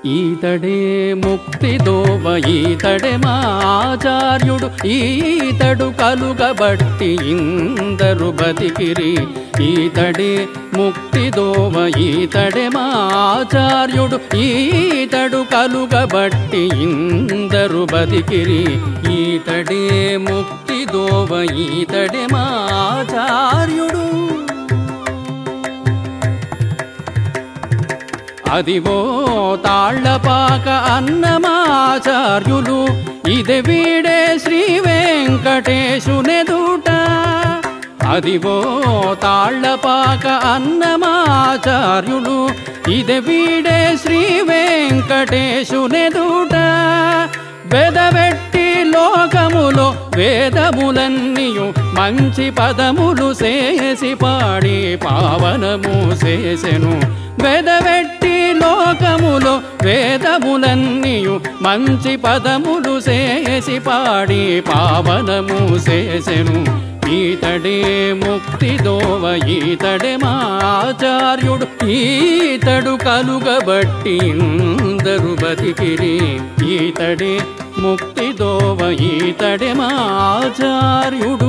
ఈతడే ముక్తిదోవ ఈతడే మా ఆచార్యుడు ఈతడు కలుగబట్టి ఇందరు బతికిరి ఈతడే ముక్తిదోవ ఈతడే మా ఆచార్యుడు ఈతడు కలుగబట్టి ఇందరు బతికిరి ఈతడే ముక్తిదోవ ఈతడే మా ఆచార్యుడు అదివో తాళ్లపాక అన్నమాచార్యులు ఇది వీడే శ్రీ వెంకటేశునెదుట అదివో తాళ్లపాక అన్నమాచార్యులు ఇది వీడే శ్రీ వెంకటేశునెదుట వెదవెట్టి లోకములో వేదములన్నీయు మంచి పదములు చేసి పాడి పావనము చేసెను వెదవెట్టి లోకములో వేదములన్నీయు మంచి పదములు చేసి పాడి పావనము చేసెను ఈతడే ముక్తిదోవ ఈతడే మా ఆచార్యుడు ఈతడు కలుగబట్టి ఇందరు బతికిరి ఈతడే ముక్తిదోవ ఈతడే మా ఆచార్యుడు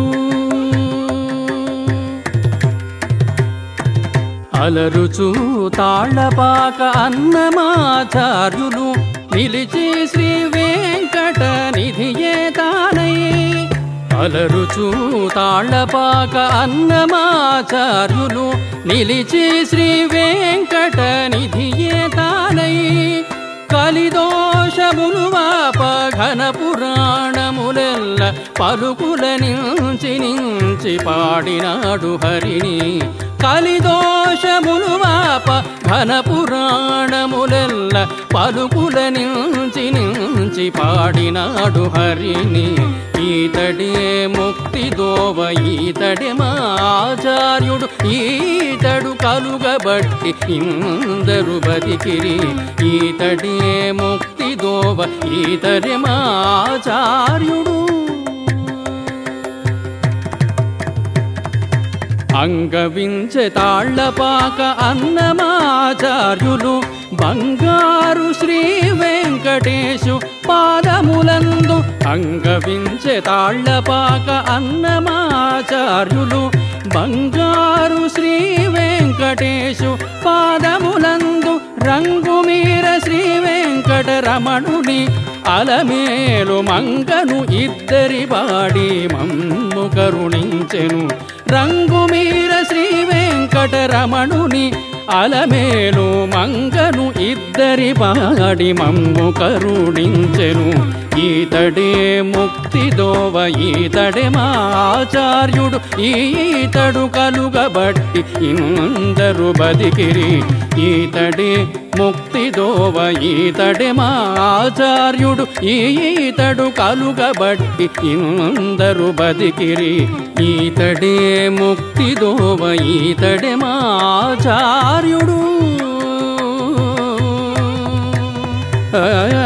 అలరుచు తాళ్లపాక అన్నమాచార్యులు నిలిచి శ్రీ వెంకట నిధియే తానై అలరుచు తాళ్లపాక అన్నమాచార్యులు నిలిచి శ్రీ వెంకట నిధియే తానై కలిదోషములు వాప ఘన పురాణములెల్ల పలుకుల నుంచి నుంచి పాడినాడు హరిని కలిదోషములు వాప ఘన పురాణములెల్ల పలుకుల నుంచి నుంచి పాడినాడు హరిని ఈతడే ముక్తిదోవ ఈతడే మా ఆచార్యుడు ఈతడు కలుగబట్టి ఇందరు బతికిరి ఈతడే ముక్తిదోవ ఈతడే మా ఆచార్యుడు అంగవించె తాళ్లపాక అన్నమాచార్యులు బంగారు శ్రీ వెంకటేశు పాదములందు అంగవించె తాళ్లపాక అన్నమాచార్యులు బంగారు శ్రీ వెంకటేశు పాదములందు రంగుమీర శ్రీ వెంకటరమణుని అలమేలు మంగను ఇద్దరి బాడి మమ్ము కరుణించెను రంగుమీర శ్రీ వెంకటరమణుని అలమేలు మంగను ఇద్దరి బాడి మమ్ము కరుణించెను ఈతడే ముక్తిదోవ ఈతడే మా ఆచార్యుడు ఈతడు కలుగబట్టి ఇందరు బతికిరి ఈతడే ముక్తిదోవ ఈతడే మా ఆచార్యుడు ఈతడు కలుగబట్టి ఇందరు బతికిరి ఈతడే ముక్తిదోవ ఈతడే మా ఆచార్యుడు ఆ